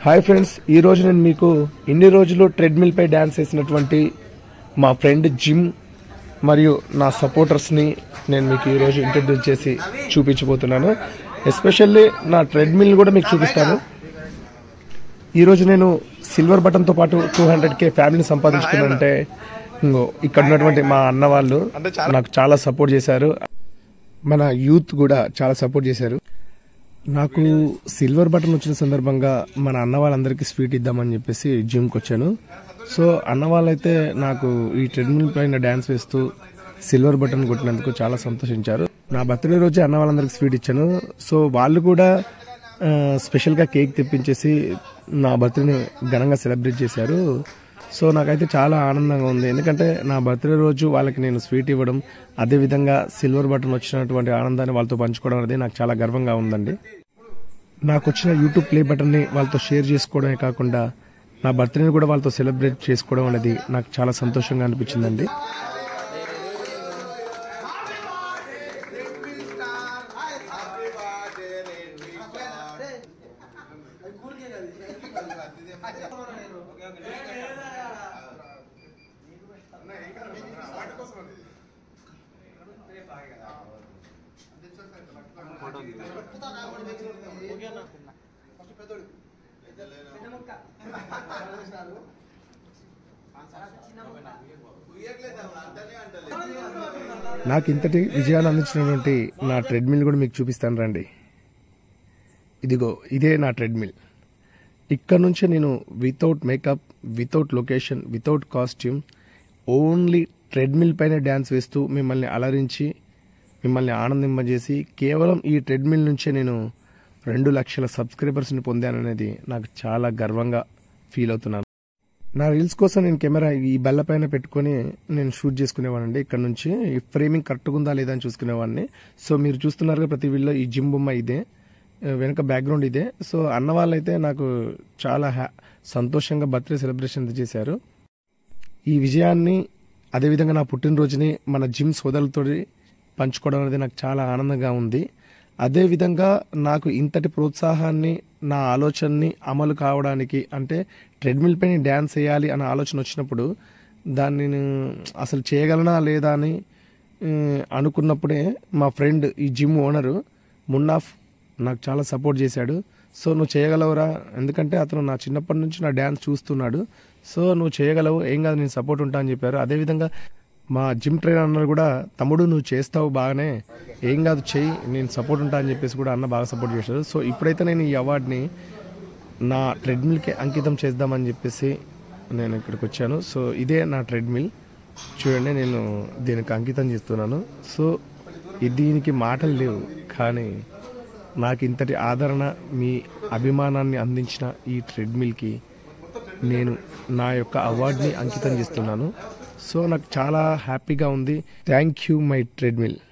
hi friends ఈ రోజు నేను మీకు ఇన్ని రోజులు ట్రెడ్మిల్ పై డాన్స్ వేసినటువంటి మా ఫ్రెండ్ జిమ్ మరియు నా సపోర్టర్స్ని నేను మీకు ఈరోజు ఇంట్రడ్యూస్ చేసి చూపించబోతున్నాను ఎస్పెషల్లీ నా ట్రెడ్మిల్ కూడా మీకు చూపిస్తాను ఈరోజు నేను సిల్వర్ బటన్తో పాటు టూ హండ్రెడ్ కే ఫ్యామిలీని సంపాదించుకున్నానంటే ఇంకో ఇక్కడ ఉన్నటువంటి మా అన్న వాళ్ళు నాకు చాలా సపోర్ట్ చేశారు మన యూత్ కూడా చాలా సపోర్ట్ చేశారు నాకు సిల్వర్ బటన్ వచ్చిన సందర్భంగా మన అన్న వాళ్ళందరికీ స్వీట్ ఇద్దామని చెప్పేసి జిమ్కి వచ్చాను సో అన్న వాళ్ళైతే నాకు ఈ ట్రెడ్మిల్ పైన డ్యాన్స్ వేస్తూ సిల్వర్ బటన్ కొట్టినందుకు చాలా సంతోషించారు నా బర్త్డే రోజే అన్న వాళ్ళందరికీ స్వీట్ ఇచ్చాను సో వాళ్ళు కూడా ఆ, స్పెషల్గా కేక్ తెప్పించేసి నా బర్త్డేని ఘనంగా సెలబ్రేట్ చేశారు సో నాకైతే చాలా ఆనందంగా ఉంది ఎందుకంటే నా బర్త్డే రోజు వాళ్ళకి నేను స్వీట్ ఇవ్వడం అదేవిధంగా సిల్వర్ బటన్ వచ్చినటువంటి ఆనందాన్ని వాళ్ళతో పంచుకోవడం అనేది నాకు చాలా గర్వంగా ఉందండి నాకు వచ్చిన యూట్యూబ్ ప్లే బటన్ని వాళ్ళతో షేర్ చేసుకోవడమే కాకుండా నా బర్త్డేని కూడా వాళ్ళతో సెలబ్రేట్ చేసుకోవడం అనేది నాకు చాలా సంతోషంగా అనిపించిందండి నాకు ఇంతటి విజయాలు అందించినటువంటి నా ట్రెడ్మిల్ కూడా మీకు చూపిస్తాను రండి ఇదిగో ఇదే నా ట్రెడ్మిల్ ఇక్కడ నుంచే నేను without makeup without location without costume only treadmill పైన డ్యాన్స్ వేస్తూ మిమ్మల్ని అలరించి మిమ్మల్ని ఆనందింపజేసి కేవలం ఈ ట్రెడ్మిల్ నుంచే నేను రెండు లక్షల సబ్స్క్రైబర్స్ని పొందాననేది నాకు చాలా గర్వంగా ఫీల్ అవుతున్నాను నా రీల్స్ కోసం నేను కెమెరా ఈ బల్ల పైన పెట్టుకొని నేను షూట్ చేసుకునేవాడిని ఇక్కడ నుంచి ఈ ఫ్రేమింగ్ కరెక్ట్గా ఉందా లేదా అని చూసుకునేవాడిని సో మీరు చూస్తున్నారుగా ప్రతి వీడియోలో ఈ జిమ్ బొమ్మ ఇదే ఆ, వెనక బ్యాక్గ్రౌండ్ ఇదే సో అన్న వాళ్ళైతే నాకు చాలా హ్యా సంతోషంగా బర్త్డే సెలబ్రేషన్ చేశారు ఈ విజయాన్ని అదేవిధంగా నా పుట్టినరోజుని మన జిమ్ సోదరులతో పంచుకోవడం అనేది నాకు చాలా ఆనందంగా ఉంది అదేవిధంగా నాకు ఇంతటి ప్రోత్సాహాన్ని నా ఆలోచనని అమలు కావడానికి అంటే ట్రెడ్మిల్ పైన డ్యాన్స్ వేయాలి అనే ఆలోచన వచ్చినప్పుడు దాన్ని నేను అసలు చేయగలనా లేదా అని ఆ, అనుకున్నప్పుడే మా ఫ్రెండ్ ఈ జిమ్ ఓనరు మున్నాఫ్ నాకు చాలా సపోర్ట్ చేశాడు సో నువ్వు చేయగలవురా ఎందుకంటే అతను నా చిన్నప్పటి నుంచి నా డ్యాన్స్ చూస్తున్నాడు సో నువ్వు చేయగలవు ఏం కాదు నేను సపోర్ట్ ఉంటా అని చెప్పారు అదేవిధంగా మా జిమ్ ట్రైనర్ అన్నారు కూడా తమ్ముడు నువ్వు చేస్తావు బాగానే ఏం కాదు చెయ్యి నేను సపోర్ట్ ఉంటా అని చెప్పేసి కూడా అన్న బాగా సపోర్ట్ చేశారు సో ఇప్పుడైతే నేను ఈ అవార్డుని నా ట్రెడ్మిల్కి అంకితం చేద్దామని చెప్పేసి నేను ఇక్కడికి వచ్చాను సో ఇదే నా ట్రెడ్మిల్ చూడండి నేను దీనికి అంకితం చేస్తున్నాను సో ఇది దీనికి మాటలు లేవు కానీ నాకు ఇంతటి ఆదరణ మీ అభిమానాన్ని అందించిన ఈ ట్రెడ్మిల్కి నేను నా యొక్క అవార్డుని అంకితం చేస్తున్నాను సో నాకు చాలా హ్యాపీగా ఉంది థ్యాంక్ యూ మై ట్రెడ్మిల్